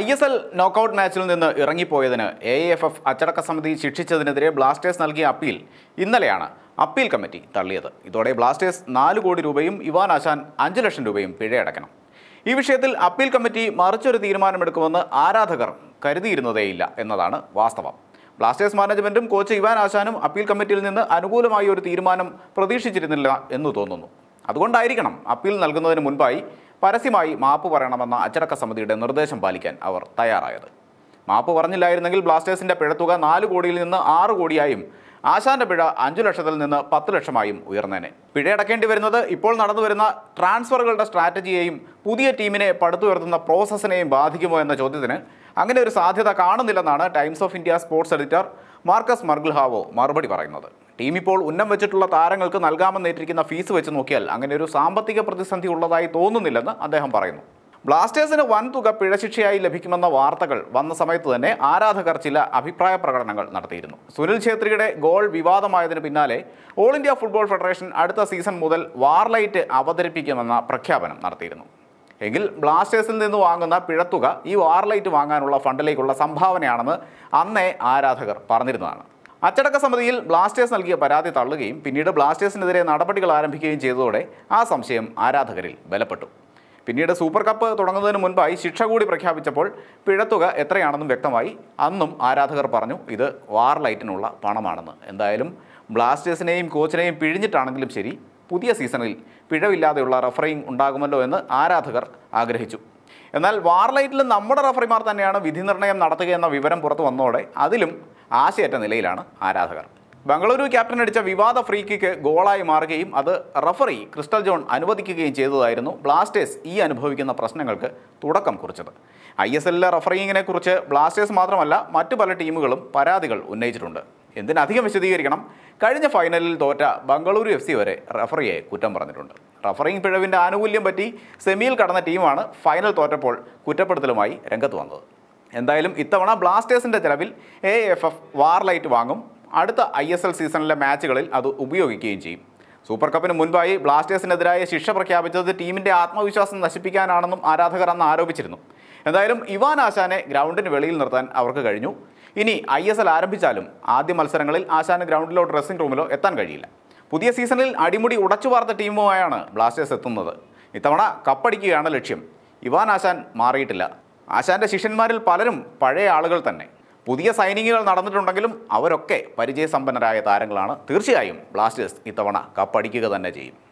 I S L knockout മാച്ചിൽ നിന്ന് ഇറങ്ങിപ്പോയതിന് A F F അച്ചടക്ക സമിതി ശിക്ഷിച്ചതിനെതിരെ ബ്ലാസ്റ്റേഴ്സ് നൽകിയ അപ്പീൽ ഇന്നലെയാണ് അപ്പീൽ കമ്മിറ്റി തള്ളിയത് ഇതോടെ ബ്ലാസ്റ്റേഴ്സ് നാല് കോടി രൂപയും ഇവാൻ ആശാൻ അഞ്ച് ലക്ഷം രൂപയും പിഴയടക്കണം ഈ വിഷയത്തിൽ അപ്പീൽ കമ്മിറ്റി മറിച്ചൊരു തീരുമാനമെടുക്കുമെന്ന് ആരാധകർ കരുതിയിരുന്നതേയില്ല എന്നതാണ് വാസ്തവം ബ്ലാസ്റ്റേഴ്സ് മാനേജ്മെന്റും കോച്ച് ഇവാൻ ആശാനും അപ്പീൽ കമ്മിറ്റിയിൽ നിന്ന് അനുകൂലമായ ഒരു തീരുമാനം പ്രതീക്ഷിച്ചിരുന്നില്ല എന്ന് തോന്നുന്നു അതുകൊണ്ടായിരിക്കണം അപ്പീൽ നൽകുന്നതിന് മുൻപായി പരസ്യമായി മാപ്പ് പറയണമെന്ന അച്ചടക്ക സമിതിയുടെ നിർദ്ദേശം പാലിക്കാൻ അവർ തയ്യാറായത് മാപ്പ് പറഞ്ഞില്ലായിരുന്നെങ്കിൽ ബ്ലാസ്റ്റേഴ്സിന്റെ പിഴത്തുക നാല് കോടിയിൽ നിന്ന് ആറ് കോടിയായും ആശാന്റെ പിഴ അഞ്ചു ലക്ഷത്തിൽ നിന്ന് പത്ത് ലക്ഷമായും ഉയർന്നേനെ പിഴയടക്കേണ്ടി വരുന്നത് ഇപ്പോൾ നടന്നു വരുന്ന ട്രാൻസ്ഫറുകളുടെ സ്ട്രാറ്റജിയെയും പുതിയ ടീമിനെ പടുത്തുയർത്തുന്ന പ്രോസസ്സിനെയും ബാധിക്കുമോ എന്ന ചോദ്യത്തിന് അങ്ങനെ ഒരു സാധ്യത കാണുന്നില്ലെന്നാണ് Times of India sports editor Marcus Mergulhao മറുപടി പറയുന്നത് ടീം ഇപ്പോൾ ഉന്നം വെച്ചിട്ടുള്ള താരങ്ങൾക്ക് നൽകാമെന്നേറ്റിരിക്കുന്ന ഫീസ് വെച്ച് നോക്കിയാൽ അങ്ങനെ ഒരു സാമ്പത്തിക പ്രതിസന്ധി ഉള്ളതായി തോന്നുന്നില്ലെന്ന് അദ്ദേഹം പറയുന്നു ബ്ലാസ്റ്റേഴ്സിന് വൻ തുക പിഴശിക്ഷയായി ലഭിക്കുമെന്ന വാർത്തകൾ വന്ന സമയത്ത് തന്നെ ആരാധകർ ചില അഭിപ്രായ പ്രകടനങ്ങൾ നടത്തിയിരുന്നു സുനിൽ ഛേത്രിയുടെ ഗോൾ വിവാദമായതിന് പിന്നാലെ ഓൾ ഇന്ത്യ ഫുട്ബോൾ ഫെഡറേഷൻ അടുത്ത സീസൺ മുതൽ വാർലൈറ്റ് അവതരിപ്പിക്കുമെന്ന പ്രഖ്യാപനം നടത്തിയിരുന്നു എങ്കിൽ ബ്ലാസ്റ്റേഴ്സിൽ നിന്ന് വാങ്ങുന്ന പിഴത്തുക ഈ വാർലൈറ്റ് വാങ്ങാനുള്ള ഫണ്ടിലേക്കുള്ള സംഭാവനയാണെന്ന് അന്നേ ആരാധകർ പറഞ്ഞിരുന്നതാണ് അച്ചടക്ക സമിതിയിൽ ബ്ലാസ്റ്റേഴ്സ് നൽകിയ പരാതി തള്ളുകയും പിന്നീട് ബ്ലാസ്റ്റേഴ്സിനെതിരെ നടപടികൾ ആരംഭിക്കുകയും ചെയ്തതോടെ ആ സംശയം ആരാധകരിൽ ബലപ്പെട്ടു പിന്നീട് സൂപ്പർ കപ്പ് തുടങ്ങുന്നതിന് മുൻപായി ശിക്ഷ കൂടി പ്രഖ്യാപിച്ചപ്പോൾ പിഴത്തുക എത്രയാണെന്നും വ്യക്തമായി അന്നും ആരാധകർ പറഞ്ഞു ഇത് വാർലൈറ്റിനുള്ള പണമാണെന്ന് എന്തായാലും ബ്ലാസ്റ്റേഴ്സിനെയും കോച്ചിനെയും പിഴിഞ്ഞിട്ടാണെങ്കിലും ശരി പുതിയ സീസണിൽ പിഴവില്ലാതെയുള്ള റഫറിങ് ഉണ്ടാകുമല്ലോ എന്ന് ആരാധകർ ആഗ്രഹിച്ചു എന്നാൽ വാർലൈറ്റിൽ നമ്മുടെ റഫറിമാർ തന്നെയാണ് വിധി നിർണ്ണയം നടത്തുകയെന്ന വിവരം പുറത്തു വന്നതോടെ അതിലും ആശയറ്റ നിലയിലാണ് ആരാധകർ ബംഗളൂരു ക്യാപ്റ്റൻ അടിച്ച വിവാദ ഫ്രീ കിക്ക് ഗോളായി മാറുകയും അത് റഫറി ക്രിസ്റ്റൽ ജോൺ അനുവദിക്കുകയും ചെയ്തതായിരുന്നു ബ്ലാസ്റ്റേഴ്സ് ഈ അനുഭവിക്കുന്ന പ്രശ്നങ്ങൾക്ക് തുടക്കം കുറിച്ചത് ഐ എസ് എല്ലിലെ റഫറിങ്ങിനെ കുറിച്ച് ബ്ലാസ്റ്റേഴ്സ് മാത്രമല്ല മറ്റു പല ടീമുകളും പരാതികൾ ഉന്നയിച്ചിട്ടുണ്ട് എന്തിനധികം വിശദീകരിക്കണം കഴിഞ്ഞ ഫൈനലിൽ തോറ്റ ബംഗളൂരു എഫ് സി വരെ റഫറിയെ കുറ്റം പറഞ്ഞിട്ടുണ്ട് റഫറിംഗ് പിഴവിൻ്റെ ആനുകൂല്യം പറ്റി സെമിയിൽ കടന്ന ടീമാണ് ഫൈനൽ തോറ്റപ്പോൾ കുറ്റപ്പെടുത്തലുമായി രംഗത്ത് വന്നത് എന്തായാലും ഇത്തവണ ബ്ലാസ്റ്റേഴ്സിൻ്റെ ചെലവിൽ എ എഫ് എഫ് വാർലൈറ്റ് വാങ്ങും അടുത്ത ഐ എസ് എൽ സീസണിലെ മാച്ചുകളിൽ അത് ഉപയോഗിക്കുകയും ചെയ്യും സൂപ്പർ കപ്പിന് മുൻപായി ബ്ലാസ്റ്റേഴ്സിനെതിരായ ശിക്ഷ പ്രഖ്യാപിച്ചത് ടീമിൻ്റെ ആത്മവിശ്വാസം നശിപ്പിക്കാനാണെന്നും ആരാധകർ അന്ന് ആരോപിച്ചിരുന്നു എന്തായാലും ഇവാൻ ആശാനെ ഗ്രൗണ്ടിന് വെളിയിൽ നിർത്താൻ അവർക്ക് കഴിഞ്ഞു ഇനി ഐ എസ് എൽ ആരംഭിച്ചാലും ആദ്യ മത്സരങ്ങളിൽ ആശാന് ഗ്രൗണ്ടിലോ ഡ്രസ്സിംഗ് റൂമിലോ എത്താൻ കഴിയില്ല പുതിയ സീസണിൽ അടിമുടി ഉടച്ചു വാർത്ത ടീമുമായാണ് ബ്ലാസ്റ്റേഴ്സ് എത്തുന്നത് ഇത്തവണ കപ്പടിക്കുകയാണ് ലക്ഷ്യം ഇവാൻ ആശാൻ മാറിയിട്ടില്ല ആശാന്റെ ശിഷ്യന്മാരിൽ പലരും പഴയ ആളുകൾ തന്നെ പുതിയ സൈനിങ്ങുകൾ നടന്നിട്ടുണ്ടെങ്കിലും അവരൊക്കെ പരിചയസമ്പന്നരായ താരങ്ങളാണ് തീർച്ചയായും ബ്ലാസ്റ്റേഴ്സ് ഇത്തവണ കപ്പടിക്കുക തന്നെ ചെയ്യും